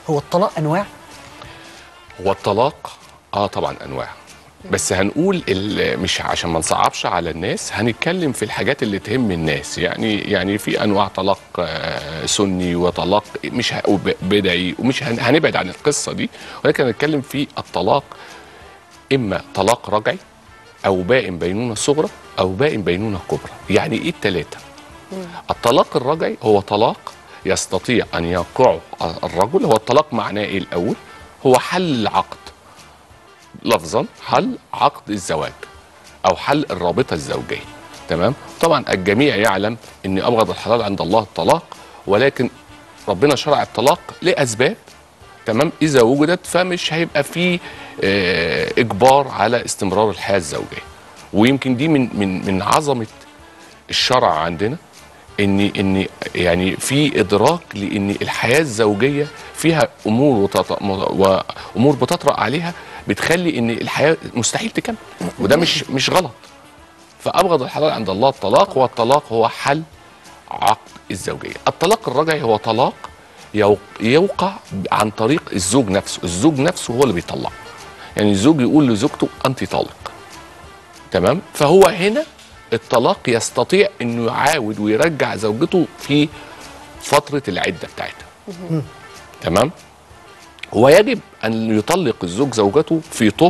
هو الطلاق انواع هو الطلاق اه طبعا انواع بس هنقول ال- مش عشان ما نصعبش على الناس هنتكلم في الحاجات اللي تهم الناس يعني يعني في انواع طلاق آه، سني وطلاق مش ه- وب- بدعي ومش هن- هنبعد عن القصه دي ولكن هنتكلم في الطلاق اما طلاق رجعي او بائن بينونه صغرى او بائن بينونه كبرى يعني ايه الثلاثه الطلاق الرجعي هو طلاق يستطيع ان يقعه الرجل هو الطلاق معناه ايه الاول هو حل العقد لفظا حل عقد الزواج او حل الرابطه الزوجيه تمام طبعا الجميع يعلم ان ابغض الحلال عند الله الطلاق ولكن ربنا شرع الطلاق لاسباب تمام اذا وجدت فمش هيبقى فيه آه، اجبار على استمرار الحياه الزوجيه ويمكن دي من من من عظمه الشرع عندنا ان ان يعني في ادراك لان الحياه الزوجيه فيها امور وتط... وامور بتطرا عليها بتخلي ان الحياه مستحيل تكمل وده مش مش غلط فابغض الحلال عند الله الطلاق والطلاق هو حل عقد الزوجيه الطلاق الرجعي هو طلاق يو- يوقع عن طريق الزوج نفسه الزوج نفسه هو اللي بيطلق يعني الزوج يقول لزوجته انت طالق تمام فهو هنا الطلاق يستطيع انه يعاود ويرجع زوجته في فتره العده بتاعتها تمام ويجب ان يطلق الزوج زوجته في طهر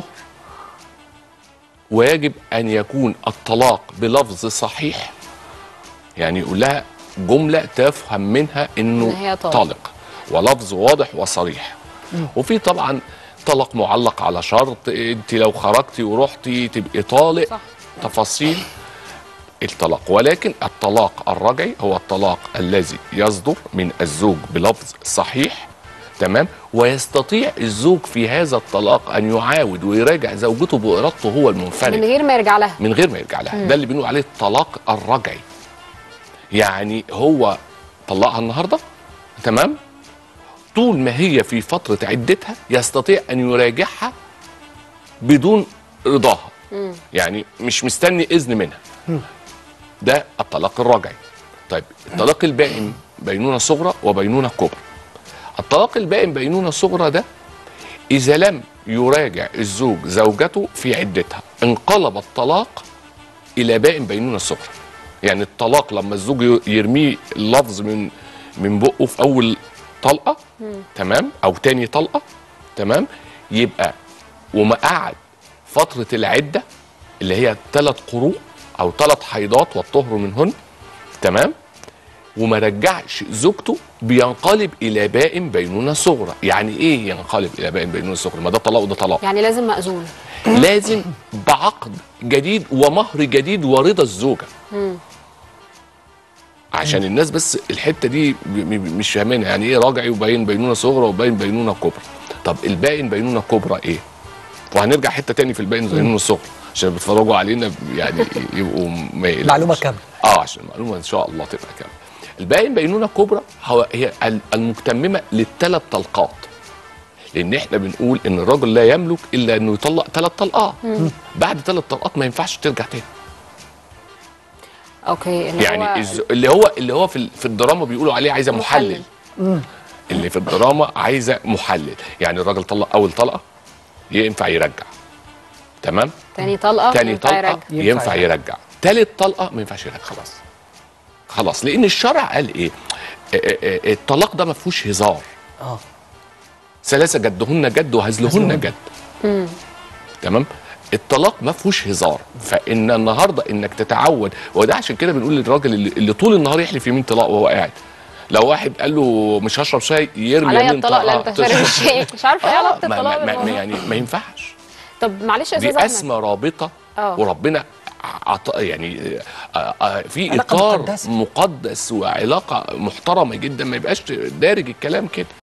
ويجب ان يكون الطلاق بلفظ صحيح يعني يقول لها جمله تفهم منها انه إن هي طالق. طالق ولفظ واضح وصريح وفي طبعا طلاق معلق على شرط انت لو خرجتي ورحتي تبقي طالق صح. تفاصيل الطلاق ولكن الطلاق الرجعي هو الطلاق الذي يصدر من الزوج بلفظ صحيح تمام ويستطيع الزوج في هذا الطلاق ان يعاود ويراجع زوجته بارادته هو المنفرد من غير ما يرجع لها من غير ما يرجع لها ده اللي بنقول عليه الطلاق الرجعي يعني هو طلقها النهارده تمام طول ما هي في فتره عدتها يستطيع ان يراجعها بدون رضاها يعني مش مستني اذن منها ده الطلاق الرجعي طيب الطلاق البائن بينونه صغرى وبينونه كبرى الطلاق البائن بينونه صغرى ده إذا لم يراجع الزوج زوجته في عدتها انقلب الطلاق إلى بائن بينونة صغرى يعني الطلاق لما الزوج ي- يرميه اللفظ من من بقه في أول طلقة تمام أو تاني طلقة تمام يبقى وما قعد فترة العدة اللي هي ثلاث قروء أو ثلاث حيضات والطهر منهن تمام وما رجعش زوجته بينقلب الى بائن بينونه صغرى يعني ايه ينقلب الى بائن بينونه صغرى ما ده طلاق وده طلاق يعني لازم مأذون لازم بعقد جديد ومهر جديد ورضا الزوجه عشان الناس بس الحته دي ب- ب- مش فاهمينها يعني ايه راجعي وباين بينونه صغرى وباين بينونه كبرى طب الباين بينونه كبرى ايه وهنرجع حته تاني في الباين بينونه صغرى عشان بيتفرجوا علينا يعني يبقوا ما يقلقوش. معلومة كاملة. اه عشان المعلومه ان شاء الله تبقى كامله الباين بينونه كبرى هو هي ال- المتممه للثلاث طلقات لان احنا بنقول ان الرجل لا يملك الا انه يطلق ثلاث طلقات بعد ثلاث طلقات ما ينفعش ترجع تاني اوكي اللي يعني هو الز- اللي هو اللي هو في ال- في الدراما بيقولوا عليه عايزه محلل اللي في الدراما عايزه محلل يعني الراجل طلق اول طلقه ينفع يرجع تمام تاني طلقه تاني ينفع طلقه يرجع. ينفع ينفع يرجع تالت طلقه ما ينفعش يرجع خلاص خلاص لان الشرع قال ايه آه، آه، آه، الطلاق ده ما فيهوش هزار اه ثلاثه جدهن جد وهزلهن جد تمام الطلاق ما فيهوش هزار فان النهارده انك تتعود وده عشان كده بنقول للراجل اللي, اللي طول النهار يحلف يمين طلاق وهو قاعد لو واحد قال له مش هشرب شاي يرمي عليا يمين الطلاق لا طلاق انت شارب الشاي مش عارفه ايه آه علاقه ما الطلاق ما ما بالموضوع. يعني ما ينفعش طب معلش يا دي استاذ احمد اسمى رابطه آه. وربنا عط... يعني آه، آه، في علاقة اطار مقدسة. مقدس وعلاقه محترمه جدا ما يبقاش دارج الكلام كده